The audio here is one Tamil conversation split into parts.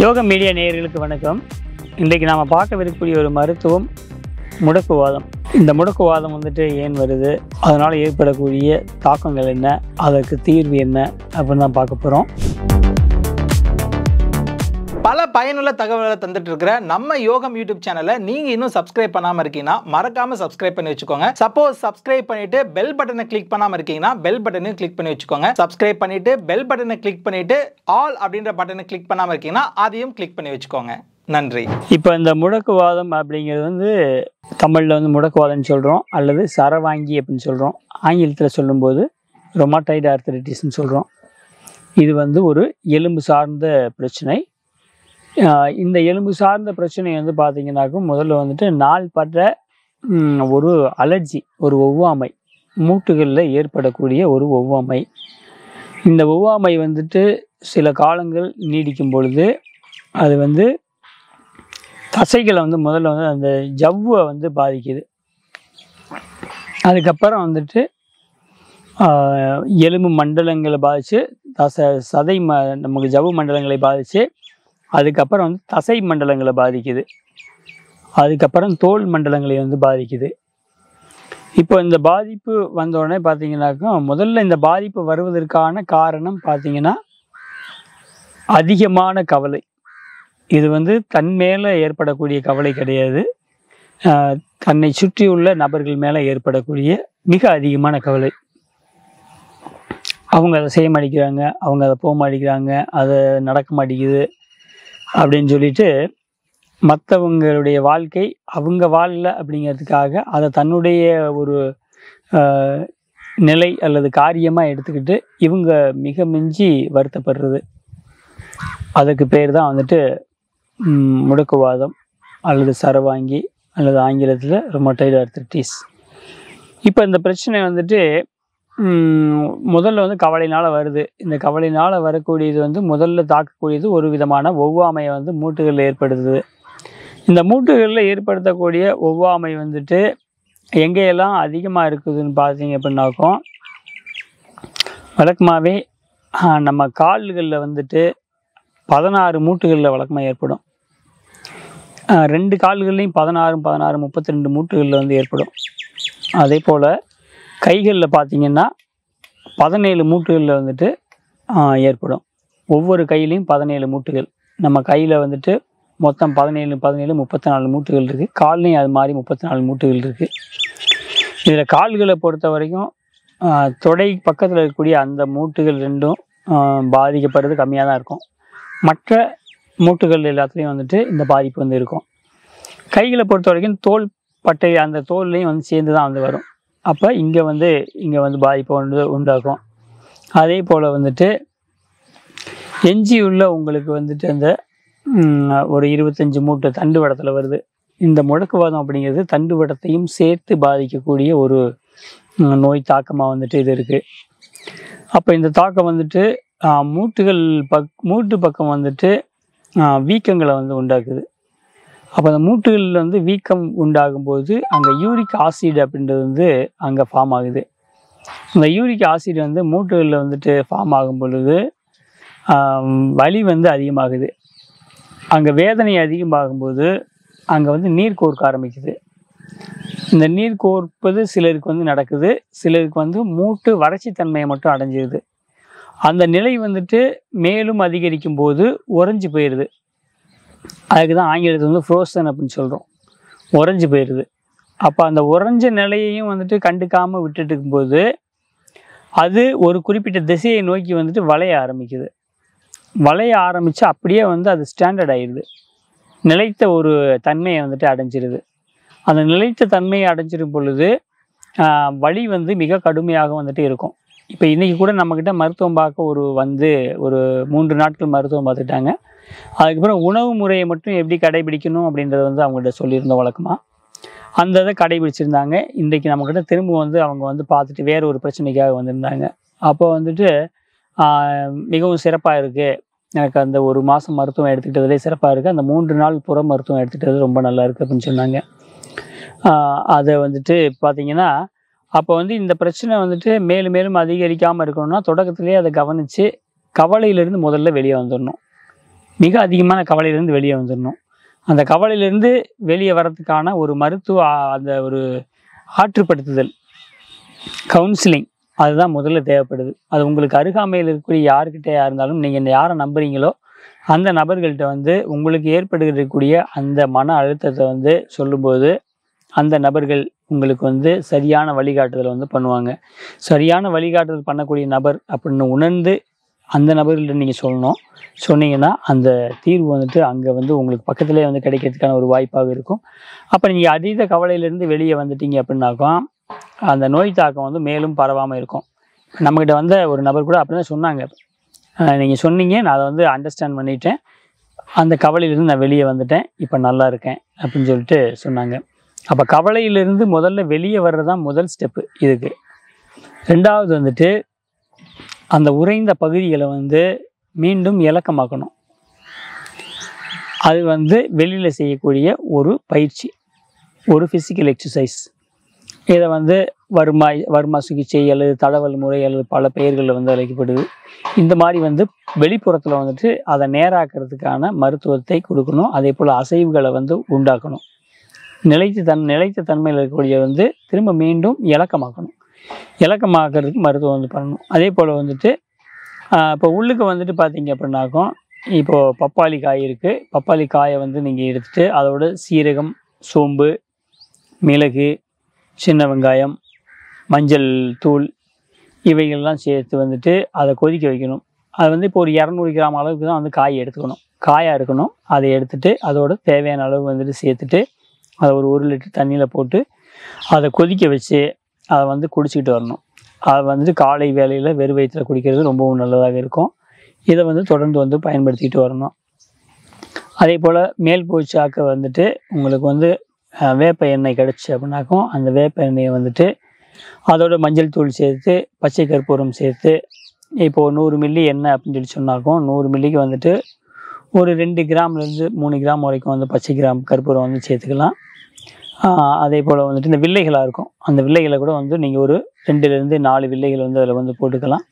யோக மீடியா நேயர்களுக்கு வணக்கம் இன்றைக்கு நாம் பார்க்கவிருக்கக்கூடிய ஒரு மருத்துவம் முடக்குவாதம் இந்த முடக்குவாதம் வந்துட்டு ஏன் வருது அதனால் ஏற்படக்கூடிய தாக்கங்கள் என்ன அதற்கு தீர்வு என்ன அப்படின்னு தான் பார்க்க போகிறோம் பல பயனுள்ள தகவல்களை தந்துட்டு இருக்கிற நம்ம யோகம் யூடியூப் சேனலை நீங்க இன்னும் சப்ஸ்கிரைப் பண்ணாம இருக்கீங்கன்னா மறக்காம சப்ஸ்கிரைப் பண்ணி வச்சுக்கோங்க சப்போஸ் சப்ஸ்கிரைப் பண்ணிட்டு பெல் பட்டனை கிளிக் பண்ணாம இருக்கீங்கன்னா பெல் பட்டனையும் கிளிக் பண்ணி வச்சுக்கோங்க சப்ஸ்கிரைப் பண்ணிட்டு பெல் பட்டனை கிளிக் பண்ணிட்டு ஆல் அப்படின்ற பட்டனை கிளிக் பண்ணாம இருக்கீங்கன்னா அதையும் கிளிக் பண்ணி வச்சுக்கோங்க நன்றி இப்போ இந்த முடக்குவாதம் அப்படிங்கிறது வந்து தமிழில் வந்து முடக்குவாதம்னு சொல்கிறோம் அல்லது சரவாங்கி அப்படின்னு சொல்கிறோம் ஆங்கிலத்தில் சொல்லும்போது ரொமாட்டைடு ஆர்த்தரைட்டிஸ்னு சொல்கிறோம் இது வந்து ஒரு எலும்பு சார்ந்த பிரச்சனை ஆஹ் இந்த எலும்பு சார்ந்த பிரச்சனை வந்து பார்த்தீங்கன்னாக்கும் முதல்ல வந்துட்டு நாள் பற்ற ம், ஒரு அலர்ஜி ஒரு ஒவ்வாமை மூட்டுகளில் ஏற்படக்கூடிய ஒரு ஒவ்வாமை இந்த ஒவ்வாமை வந்துட்டு சில காலங்கள் நீடிக்கும் பொழுது அது வந்து தசைகளை வந்து முதல்ல வந்து அந்த ஜவ்வை வந்து பாதிக்குது அதுக்கப்புறம் வந்துட்டு ஆஹ், எலும்பு மண்டலங்களை பாதித்து தசை சதை ம நமக்கு ஜவ்வு மண்டலங்களை பாதித்து அதுக்கப்புறம் வந்து தசை மண்டலங்களை பாதிக்குது அதுக்கப்புறம் தோல் மண்டலங்களை வந்து பாதிக்குது இப்போ இந்த பாதிப்பு வந்த உடனே பார்த்தீங்கன்னாக்கா முதல்ல இந்த பாதிப்பு வருவதற்கான காரணம் பார்த்தீங்கன்னா அதிகமான கவலை இது வந்து தன் மேலே ஏற்படக்கூடிய கவலை கிடையாது ஆஹ் தன்னை சுற்றியுள்ள நபர்கள் மேலே ஏற்படக்கூடிய மிக அதிகமான கவலை அவங்க அதை செய்ய மாட்டேங்கிறாங்க அவங்க அதை போக மாட்டேங்கிறாங்க அதை நடக்க மாட்டேங்குது அப்படின்னு சொல்லிட்டு மற்றவங்களுடைய வாழ்க்கை அவங்க வாழல அப்படிங்கிறதுக்காக அதை தன்னுடைய ஒரு ஆஹ், நிலை அல்லது காரியமாக எடுத்துக்கிட்டு இவங்க மிக மிஞ்சி வருத்தப்படுறது அதுக்கு பேர் தான் வந்துட்டு ம், முடக்குவாதம் அல்லது சரவாங்கி அல்லது ஆங்கிலத்தில் ரொமட்டைடு ஆர்த்தரைட்டிஸ் இப்போ இந்த பிரச்சனை வந்துட்டு ம், முதல்ல வந்து கவலையினால் வருது இந்த கவலையினால் வரக்கூடியது வந்து முதல்ல தாக்கக்கூடியது ஒரு விதமான ஒவ்வாமையை வந்து மூட்டுகளில் ஏற்படுத்துது இந்த மூட்டுகளில் ஏற்படுத்தக்கூடிய ஒவ்வாமை வந்துட்டு எங்கேயெல்லாம் அதிகமாக இருக்குதுன்னு பார்த்தீங்க அப்படின்னாக்கும் வழக்கமாகவே நம்ம கால்களில் வந்துட்டு பதினாறு மூட்டுகளில் வழக்கமாக ஏற்படும் ஆஹ் ரெண்டு கால்கள்லையும் பதினாறு பதினாறு முப்பத்தி ரெண்டு மூட்டுகளில் வந்து ஏற்படும் அதே போல் கைகளில் பார்த்தீங்கன்னா பதினேழு மூட்டுகளில் வந்துட்டு ஆஹ் ஏற்படும் ஒவ்வொரு கையிலையும் பதினேழு மூட்டுகள் நம்ம கையில் வந்துட்டு மொத்தம் பதினேழு பதினேழு முப்பத்தி நாலு மூட்டுகள் இருக்குது கால்லையும் அது மாதிரி முப்பத்தி நாலு மூட்டுகள் இருக்குது இதில் கால்களை பொறுத்த வரைக்கும் ஆஹ் தொடை பக்கத்தில் இருக்கக்கூடிய அந்த மூட்டுகள் ரெண்டும் ஆஹ் பாதிக்கப்படுறது கம்மியாக தான் இருக்கும் மற்ற மூட்டுகள் எல்லாத்துலேயும் வந்துட்டு இந்த பாதிப்பு வந்து இருக்கும் கைகளை பொறுத்த வரைக்கும் தோல் பட்டை அந்த தோல்லையும் வந்து சேர்ந்து தான் வந்து வரும் அப்போ இங்கே வந்து இங்கே வந்து பாதிப்பு வந்து உண்டாகும் அதே போல் வந்துட்டு எஞ்சியுள்ள உங்களுக்கு வந்துட்டு அந்த ம், ஒரு இருபத்தஞ்சி மூட்டை தண்டு வடத்தில் வருது இந்த முடக்குவாதம் அப்படிங்கிறது தண்டு வடத்தையும் சேர்த்து பாதிக்கக்கூடிய ஒரு ம், நோய் தாக்கமாக வந்துட்டு இது இருக்குது அப்போ இந்த தாக்கம் வந்துட்டு ஆ, மூட்டுகள் பக் மூட்டு பக்கம் வந்துட்டு ஆ, வீக்கங்களை வந்து உண்டாக்குது அப்போ அந்த மூட்டுகளில் வந்து வீக்கம் உண்டாகும்போது அங்கே யூரிக் ஆசிட் அப்படின்றது வந்து அங்கே ஃபார்ம் ஆகுது இந்த யூரிக் ஆசிட் வந்து மூட்டுகளில் வந்துட்டு ஃபார்ம் ஆகும் பொழுது ஆம், வலி வந்து அதிகமாகுது அங்கே வேதனை அதிகமாகும்போது அங்கே வந்து நீர் கோர்க்க ஆரம்பிக்குது இந்த நீர் கோர்ப்பது சிலருக்கு வந்து நடக்குது சிலருக்கு வந்து மூட்டு வறட்சித்தன்மையை மட்டும் அடைஞ்சிருது அந்த நிலை வந்துட்டு மேலும் அதிகரிக்கும் போது உறைஞ்சி போயிடுது அதுக்கு தான் ஆங்கிலத்தில் வந்து ஃப்ரோசன் அப்படின்னு சொல்கிறோம் உறைஞ்சி போயிடுது அப்போ அந்த உறைஞ்ச நிலையையும் வந்துட்டு கண்டுக்காமல் விட்டுட்டு இருக்கும்போது அது ஒரு குறிப்பிட்ட திசையை நோக்கி வந்துட்டு வளைய ஆரம்பிக்குது வளைய ஆரம்பித்து அப்படியே வந்து அது ஸ்டாண்டர்ட் ஆயிடுது நிலைத்த ஒரு தன்மையை வந்துட்டு அடைஞ்சிருது அந்த நிலைத்த தன்மையை அடைஞ்சிரும் பொழுது ஆஹ், வலி வந்து மிக கடுமையாக வந்துட்டு இருக்கும் இப்போ இன்றைக்கி கூட நம்மக்கிட்ட மருத்துவம் பார்க்க ஒரு வந்து ஒரு மூன்று நாட்கள் மருத்துவம் பார்த்துட்டாங்க அதுக்கப்புறம் உணவு முறையை மட்டும் எப்படி கடைபிடிக்கணும் அப்படின்றத வந்து அவங்கள்ட்ட சொல்லியிருந்தோம் வழக்கமாக அந்த இதை கடைபிடிச்சிருந்தாங்க இன்றைக்கி நம்மக்கிட்ட திரும்ப வந்து அவங்க வந்து பார்த்துட்டு வேற ஒரு பிரச்சனைக்காக வந்திருந்தாங்க அப்போ வந்துட்டு ஆஹ், மிகவும் சிறப்பாக இருக்குது எனக்கு அந்த ஒரு மாதம் மருத்துவம் எடுத்துக்கிட்டதுலே சிறப்பாக இருக்குது அந்த மூன்று நாள் புற மருத்துவம் எடுத்துக்கிட்டது ரொம்ப நல்லா இருக்குது அப்படின்னு சொன்னாங்க ஆஹ், அதை வந்துட்டு பார்த்தீங்கன்னா அப்போ வந்து இந்த பிரச்சனை வந்துட்டு மேலும் மேலும் அதிகரிக்காமல் இருக்கணும்னா தொடக்கத்திலேயே அதை கவனித்து கவலையிலிருந்து முதல்ல வெளியே வந்துடணும் மிக அதிகமான கவலையிலேருந்து வெளியே வந்துடணும் அந்த கவலையிலேருந்து வெளியே வர்றதுக்கான ஒரு மருத்துவ ஆ- அந்த ஒரு ஆற்றுப்படுத்துதல் கவுன்சிலிங் அதுதான் முதல்ல தேவைப்படுது அது உங்களுக்கு அருகாமையில் இருக்கக்கூடிய யாருக்கிட்டயா இருந்தாலும் நீங்கள் யாரை நம்புறீங்களோ அந்த நபர்கள்ட்ட வந்து உங்களுக்கு ஏற்படுகிறக்கூடிய அந்த மன அழுத்தத்தை வந்து சொல்லும்போது அந்த நபர்கள் உங்களுக்கு வந்து சரியான வழிகாட்டுதலை வந்து பண்ணுவாங்க சரியான வழிகாட்டுதல் பண்ணக்கூடிய நபர் அப்படின்னு உணர்ந்து அந்த நபர்கள்ட்ட நீங்கள் சொல்லணும் சொன்னீங்கன்னா அந்த தீர்வு வந்துட்டு அங்கே வந்து உங்களுக்கு பக்கத்துலேயே வந்து கிடைக்கிறதுக்கான ஒரு வாய்ப்பாக இருக்கும் அப்போ நீங்கள் அதீத கவலையிலேருந்து வெளியே வந்துட்டீங்க அப்படின்னாக்கா அந்த நோய் தாக்கம் வந்து மேலும் பரவாமல் இருக்கும் நம்மக்கிட்ட வந்த ஒரு நபர் கூட அப்படி தான் சொன்னாங்க நீங்கள் சொன்னீங்க நான் அதை வந்து அண்டர்ஸ்டாண்ட் பண்ணிட்டேன் அந்த கவலையிலேருந்து நான் வெளியே வந்துட்டேன் இப்போ நல்லா இருக்கேன் அப்படின்னு சொல்லிட்டு சொன்னாங்க அப்போ கவலையிலிருந்து முதல்ல வெளியே வர்றது தான் முதல் ஸ்டெப்பு இதுக்கு ரெண்டாவது வந்துட்டு அந்த உறைந்த பகுதிகளை வந்து மீண்டும் இலக்கமாக்கணும் அது வந்து வெளியில் செய்யக்கூடிய ஒரு பயிற்சி ஒரு ஃபிசிக்கல் எக்ஸசைஸ் இதை வந்து வருமா வருமா சிகிச்சை அல்லது தடவல் முறை அல்லது பல பெயர்களில் வந்து அழைக்கப்படுது இந்த மாதிரி வந்து வெளிப்புறத்தில் வந்துட்டு அதை நேராக்கிறதுக்கான மருத்துவத்தை கொடுக்கணும் அதே போல் அசைவுகளை வந்து உண்டாக்கணும் நிலைத்த தன் நிலைத்த தன்மையில் இருக்கக்கூடிய வந்து திரும்ப மீண்டும் இலக்கமாக்கணும் இலக்கமாக்கிறதுக்கு மருத்துவம் வந்து பண்ணணும் அதே போல் வந்துட்டு ஆஹ் இப்போ உள்ளுக்கு வந்துட்டு பார்த்தீங்க அப்படின்னாக்கும் இப்போது பப்பாளி காய் இருக்குது பப்பாளி காயை வந்து நீங்கள் எடுத்துட்டு அதோட சீரகம் சோம்பு மிளகு சின்ன வெங்காயம் மஞ்சள் தூள் இவைகள்லாம் சேர்த்து வந்துட்டு அதை கொதிக்க வைக்கணும் அது வந்து இப்போ ஒரு இரநூறு கிராம் அளவுக்கு தான் வந்து காய் எடுத்துக்கணும் காயாக இருக்கணும் அதை எடுத்துட்டு அதோட தேவையான அளவு வந்துட்டு சேர்த்துட்டு அதை ஒரு ஒரு லிட்டர் தண்ணியில் போட்டு அதை கொதிக்க வச்சு அதை வந்து குடிச்சிக்கிட்டு வரணும் அது வந்துட்டு காலை வேளையில் வெறும் வயிற்றில் குடிக்கிறது ரொம்பவும் நல்லதாக இருக்கும் இதை வந்து தொடர்ந்து வந்து பயன்படுத்திக்கிட்டு வரணும் அதே போல் மேல் பூச்சாக்க வந்துட்டு உங்களுக்கு வந்து அஹ், வேப்ப எண்ணெய் கிடச்சி அப்படின்னாக்கும் அந்த வேப்ப எண்ணெயை வந்துட்டு அதோட மஞ்சள் தூள் சேர்த்து பச்சை கற்பூரம் சேர்த்து இப்போது நூறு மில்லி எண்ணெய் அப்படின்னு சொல்லி சொன்னாக்கும் நூறு மில்லிக்கு வந்துட்டு ஒரு ரெண்டு கிராம்லேருந்து மூணு கிராம் வரைக்கும் வந்து பச்சை கிராம் கற்பூரம் வந்து சேர்த்துக்கலாம் ஆஹ் அதே போல் வந்துட்டு இந்த வில்லைகளாக இருக்கும் அந்த வில்லைகளை கூட வந்து நீங்கள் ஒரு ரெண்டுலேருந்து நாலு வில்லைகள் வந்து அதில் வந்து போட்டுக்கலாம்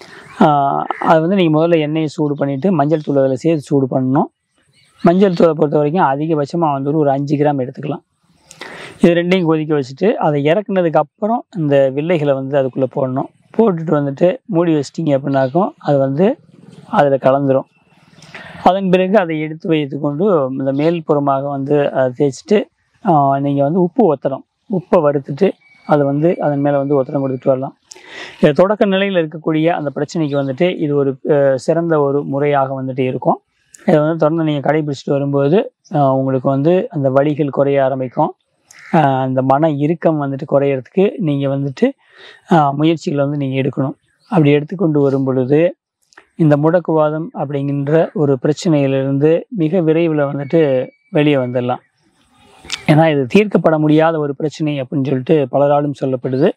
ஆஹ் அது வந்து நீங்கள் முதல்ல எண்ணெயை சூடு பண்ணிவிட்டு மஞ்சள் தூள் அதில் சேர்த்து சூடு பண்ணணும் மஞ்சள் தூளை பொறுத்த வரைக்கும் அதிகபட்சமாக வந்து ஒரு அஞ்சு கிராம் எடுத்துக்கலாம் இது ரெண்டையும் கொதிக்க வச்சுட்டு அதை இறக்குனதுக்கு அப்புறம் இந்த வில்லைகளை வந்து அதுக்குள்ளே போடணும் போட்டுட்டு வந்துட்டு மூடி வச்சிட்டிங்க அப்படின்னாக்கும் அது வந்து அதில் கலந்துரும் அதன் பிறகு அதை எடுத்து வைத்து கொண்டு இந்த மேல் புறமாக வந்து அதை தேய்ச்சிட்டு நீங்கள் வந்து உப்பு ஒத்தடம் உப்பை வறுத்துட்டு அதை வந்து அதன் மேலே வந்து ஒத்தடம் கொடுத்துட்டு வரலாம் இது தொடக்க நிலையில் இருக்கக்கூடிய அந்த பிரச்சனைக்கு வந்துட்டு இது ஒரு அஹ், சிறந்த ஒரு முறையாக வந்துட்டு இருக்கும் இதை வந்து தொடர்ந்து நீங்கள் கடைபிடிச்சிட்டு வரும்போது அஹ், உங்களுக்கு வந்து அந்த வலிகள் குறைய ஆரம்பிக்கும் அஹ், அந்த மன இறுக்கம் வந்துட்டு குறையிறதுக்கு நீங்கள் வந்துட்டு அஹ், முயற்சிகளை வந்து நீங்கள் எடுக்கணும் அப்படி எடுத்துக்கொண்டு வரும் பொழுது இந்த முடக்குவாதம் அப்படிங்கின்ற ஒரு பிரச்சனையிலிருந்து மிக விரைவில் வந்துட்டு வெளியே வந்துடலாம் ஏன்னா இது தீர்க்கப்பட முடியாத ஒரு பிரச்சனை அப்படின்னு சொல்லிட்டு பலராலும் சொல்லப்படுது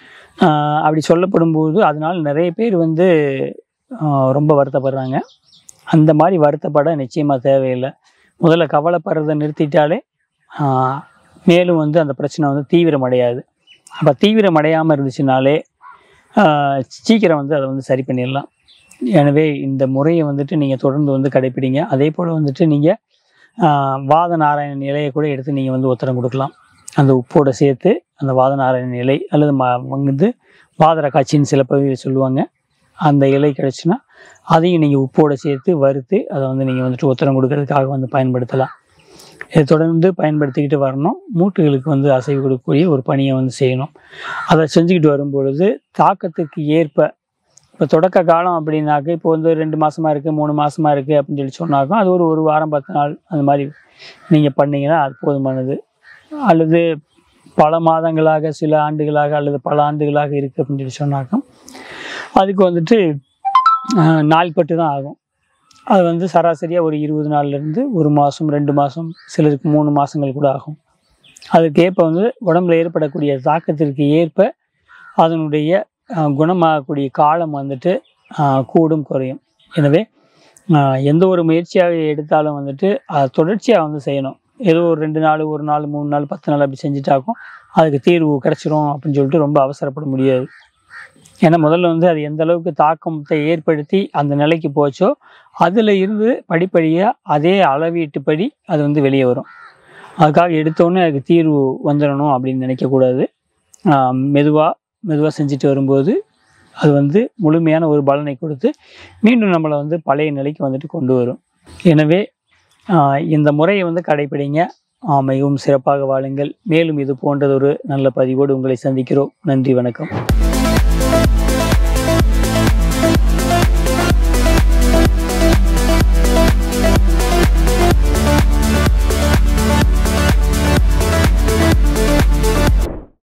ஆஹ் அப்படி சொல்லப்படும் போது அதனால் நிறைய பேர் வந்து ஆஹ் ரொம்ப வருத்தப்படுறாங்க அந்த மாதிரி வருத்தப்பட நிச்சயமாக தேவையில்லை முதல்ல கவலைப்படுறதை நிறுத்திட்டாலே ஆஹ் மேலும் வந்து அந்த பிரச்சனை வந்து தீவிரமடையாது அப்போ தீவிரமடையாமல் இருந்துச்சுனாலே ஆஹ் சீக்கிரம் வந்து அதை வந்து சரி பண்ணிடலாம் எனவே இந்த முறையை வந்துட்டு நீங்கள் தொடர்ந்து வந்து கடைப்பிடிங்க அதே போல் வந்துட்டு நீங்கள் வாத நாராயணன் இலையை கூட எடுத்து நீங்கள் வந்து உத்தரம் கொடுக்கலாம் அந்த உப்போட சேர்த்து அந்த வாத நாராயணன் இலை அல்லது ம வந்து வாதர காட்சின்னு சில பகுதியில் சொல்லுவாங்க அந்த இலை கிடச்சுன்னா அதையும் நீங்கள் உப்போட சேர்த்து வறுத்து அதை வந்து நீங்கள் வந்துட்டு உத்தரம் கொடுக்கறதுக்காக வந்து பயன்படுத்தலாம் இதை தொடர்ந்து பயன்படுத்திக்கிட்டு வரணும் மூட்டுகளுக்கு வந்து அசைவு கொடுக்கக்கூடிய ஒரு பணியை வந்து செய்யணும் அதை செஞ்சுக்கிட்டு வரும்பொழுது தாக்கத்துக்கு ஏற்ப இப்போ தொடக்க காலம் அப்படின்னாக்க இப்போ வந்து ரெண்டு மாசமா இருக்குது மூணு மாசமா இருக்குது அப்படின்னு சொல்லி சொன்னாக்கும் அது ஒரு ஒரு வாரம் பத்து நாள் அந்த மாதிரி நீங்கள் பண்ணீங்கன்னா அது போதுமானது அல்லது பல மாதங்களாக சில ஆண்டுகளாக அல்லது பல ஆண்டுகளாக இருக்குது அப்படின்னு சொல்லி சொன்னாக்கும் அதுக்கு வந்துட்டு ஆஹ், நாள்பட்டு தான் ஆகும் அது வந்து சராசரியாக ஒரு இருபது நாள்லேருந்து ஒரு மாதம் ரெண்டு மாதம் சிலருக்கு மூணு மாதங்கள் கூட ஆகும் அதுக்கு ஏற்ப வந்து உடம்புல ஏற்படக்கூடிய தாக்கத்திற்கு ஏற்ப அதனுடைய ஆஹ், குணமாகக்கூடிய காலம் வந்துட்டு ஆஹ், கூடும் குறையும் எனவே ஆஹ், எந்த ஒரு முயற்சியாக எடுத்தாலும் வந்துட்டு அதை தொடர்ச்சியாக வந்து செய்யணும் ஏதோ ஒரு ரெண்டு நாள் ஒரு நாள் மூணு நாள் பத்து நாள் அப்படி செஞ்சுட்டாக்கும் அதுக்கு தீர்வு கிடச்சிரும் அப்படின்னு சொல்லிட்டு ரொம்ப அவசரப்பட முடியாது ஏன்னா முதல்ல வந்து அது எந்த அளவுக்கு தாக்கத்தை ஏற்படுத்தி அந்த நிலைக்கு போச்சோ அதில் இருந்து படிப்படியாக அதே அளவீட்டுப்படி அது வந்து வெளியே வரும் அதுக்காக எடுத்தோன்னே அதுக்கு தீர்வு வந்துடணும் அப்படின்னு நினைக்கக்கூடாது மெதுவாக மெதுவாக செஞ்சுட்டு வரும்போது அது வந்து முழுமையான ஒரு பலனை கொடுத்து மீண்டும் நம்மளை வந்து பழைய நிலைக்கு வந்துட்டு கொண்டு வரும் எனவே ஆஹ் இந்த முறையை வந்து கடைப்பிடிங்க ஆஹ் மிகவும் சிறப்பாக வாழுங்கள் மேலும் இது போன்றதொரு நல்ல பதிவோடு உங்களை சந்திக்கிறோம் நன்றி வணக்கம்